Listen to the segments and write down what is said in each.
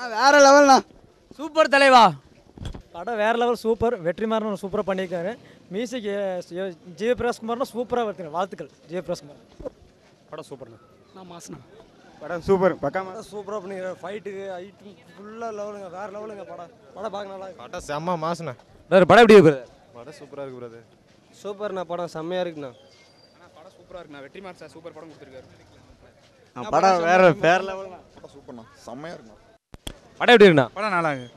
வேற லெவல்ண்ணா சூப்பர் தலைவா படம் வேற லெவல் சூப்பர் வெற்றிமாறன் சூப்பராக பண்ணியிருக்காரு மியூசிக் ஜிவி பிரகாஷ்குமார்னா சூப்பராக வருதுங்க வாழ்த்துக்கள் ஜிவி பிரகாஷ்குமார் படம் சூப்பர்ண்ணா நான் மாசனா படம் சூப்பர் பக்காமா சூப்பராக பண்ணிக்கிறார் ஃபைட்டுக்கு ஐட்டு ஃபுல்லாக லெவலுங்க வேற லெவலுங்க படம் படம் பார்க்க நல்லா இருக்கு. படம் செம்ம மாசுண்ணா பிரதர் படம் எப்படி இருக்கு பிரதர் படம் சூப்பராக இருக்கு பிரதர் சூப்பர்ண்ணா படம் செம்மையாக இருக்குண்ணா படம் சூப்பராக இருக்குண்ணா வெற்றிமாறன் சார் சூப்பர் படம் கொடுத்துருக்காரு படம் வேற வேற லெவல் படம் சூப்பர்ண்ணா செம்மையாக இருக்குண்ணா படம் எப்படி இருக்குண்ணா படம் நல்லா இருக்கு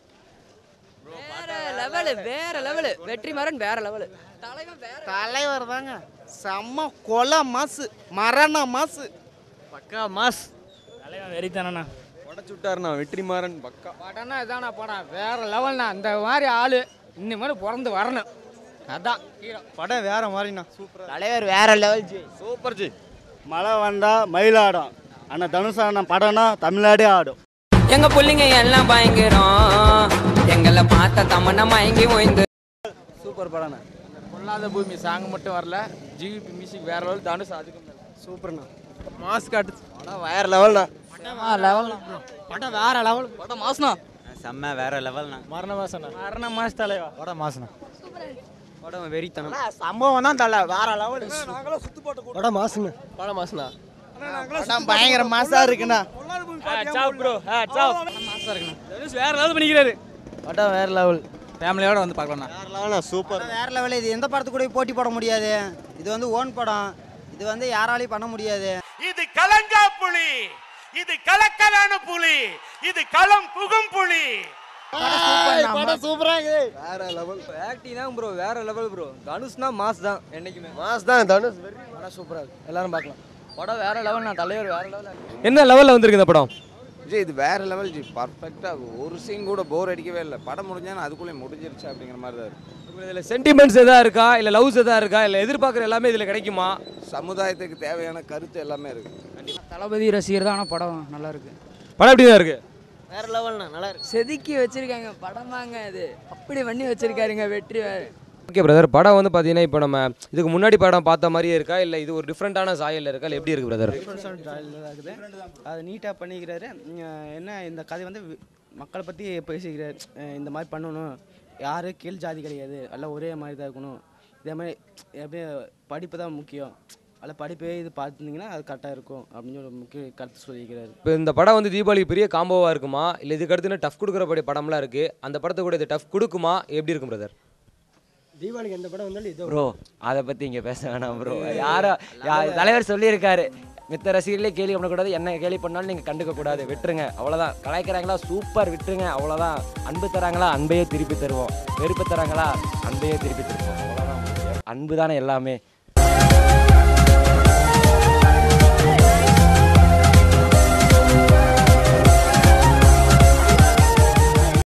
வேற லெவலு வேற லெவலு வெற்றிமாறன் வேற லெவலு தலைவன் வேற தலைவர் தாங்க செம்ம கொலை மாசு மரண மாசு பக்கா மாஸ் தலைவன் வெறித்தானண்ணா உடச்சு விட்டாருண்ணா வெற்றிமாறன் பக்கா படம்னா இதானா படம் வேற லெவல்னா இந்த மாதிரி ஆளு இன்னும் மாதிரி பிறந்து வரணும் அதான் ஹீரோ படம் வேற மாதிரிண்ணா சூப்பர் தலைவர் வேற லெவல் ஜி சூப்பர் ஜி மழை வந்தா மயிலாடும் ஆனால் தனுஷ் அண்ணன் படம்னா தமிழ்நாடே ஆடும் எங்க புள்ளிங்க எல்லாம் பயங்கரம் எங்களை பார்த்த தமன்னா மயங்கி ஓய்ந்து சூப்பர் படம்ண்ணா பொல்லாத பூமி சாங் மட்டும் வரல ஜிவிபி மியூசிக் வேற லெவல் தனுஷ் அதுக்கு மேல சூப்பர்ண்ணா மாஸ் காட்டு படம் வேற லெவல்ண்ணா லெவல் படம் வேற லெவல் படம் மாசனா செம்ம வேற லெவல்ண்ணா மரண மாசண்ணா மரண மாஸ் தலைவா படம் மாசனா படம் வெறித்தனம் சம்பவம் தான் தலை வேற லெவல் படம் மாசுங்க படம் மாசனா படம் பயங்கர மாசா இருக்குண்ணா சாப் ப்ரோ சாப் மாசா இருக்குண்ணா தனுஷ் வேற லெவல் பண்ணிக்கிறாரு படம் வேற லெவல் ஃபேமிலியோட வந்து பார்க்கலாம்ண்ணா வேற லெவல்ண்ணா சூப்பர் வேற லெவல் இது எந்த படத்து கூட போட்டி போட முடியாது இது வந்து ஓன் படம் இது வந்து யாராலையும் பண்ண முடியாது இது கலங்கா புலி இது கலக்கலான புலி இது களம் புகும் புலி படம் சூப்பரா இருக்குது வேற லெவல் ஆக்டிங் தான் ப்ரோ வேற லெவல் ப்ரோ தனுஷ்னா மாஸ் தான் என்னைக்குமே மாஸ் தான் தனுஷ் படம் சூப்பராக இருக்கு எல்லாரும் பார்க்கலாம் படம் வேற லெவல் நான் தலைவர் வேற லெவல் என்ன லெவலில் வந்திருக்கு இந்த படம் ஜி இது வேற லெவல் ஜி பர்ஃபெக்டாக ஒரு சீன் கூட போர் அடிக்கவே இல்லை படம் முடிஞ்சாலும் அதுக்குள்ளே முடிஞ்சிருச்சு அப்படிங்கிற மாதிரி தான் இருக்கு இதில் சென்டிமெண்ட்ஸ் எதா இருக்கா இல்லை லவ்ஸ் எதா இருக்கா இல்லை எதிர்பார்க்குற எல்லாமே இதில் கிடைக்குமா சமுதாயத்துக்கு தேவையான கருத்து எல்லாமே இருக்கு தளபதி ரசிகர் தான் ஆனால் படம் நல்லா இருக்கு படம் எப்படி தான் இருக்கு வேற லெவல்ண்ணா நல்லா இருக்கு செதுக்கி வச்சிருக்காங்க படம் தாங்க அது அப்படி பண்ணி வச்சிருக்காருங்க வெற்றி வேறு ஓகே பிரதர் படம் வந்து பார்த்தீங்கன்னா இப்போ நம்ம இதுக்கு முன்னாடி படம் பார்த்த மாதிரியே இருக்கா இல்லை இது ஒரு டிஃப்ரெண்ட்டான சாயலில் இருக்கா இல்லை எப்படி இருக்கு பிரதர் இருக்குது அது நீட்டாக பண்ணிக்கிறாரு உம், என்ன இந்த கதை வந்து வி- மக்களை பற்றி பேசிக்கிறாரு அஹ் இந்த மாதிரி பண்ணணும் யாரும் கீழ் ஜாதி கிடையாது எல்லாம் ஒரே மாதிரி தான் இருக்கணும் இதே மாதிரி எப்படியே படிப்பு தான் முக்கியம் அதில் படிப்பே இது பார்த்துருந்தீங்கன்னா அது கரெக்டாக இருக்கும் அப்படின்னு ஒரு முக்கிய கருத்து சொல்லியிருக்கிறாரு இப்போ இந்த படம் வந்து தீபாவளிக்கு பெரிய காம்போவாக இருக்குமா இல்லை இதுக்கு அடுத்து டஃப் கொடுக்குறபடி படம்லாம் இருக்குது அந்த படத்தை கூட இது டஃப் கொடுக்குமா எப்படி இருக்கும் பிரதர் தீபாவளிக்கு எந்த படம் வந்தாலும் இது ப்ரோ அதை பற்றி இங்கே பேச வேணாம் ப்ரோ யாரோ யா- தலைவர் சொல்லியிருக்காரு மித்த ரசிகர்களே கேலி பண்ணக்கூடாது என்ன கேலி பண்ணாலும் நீங்கள் கண்டுக்க கூடாது விட்டுருங்க அவ்வளோதான் கலாய்க்கிறாங்களா சூப்பர் விட்டுருங்க அவ்வளோதான் அன்பு தராங்களா அன்பையே திருப்பி தருவோம் வெறுப்பு தராங்களா அன்பையே திருப்பி தருவோம் அவ்வளோதான் அன்பு தானே எல்லாமே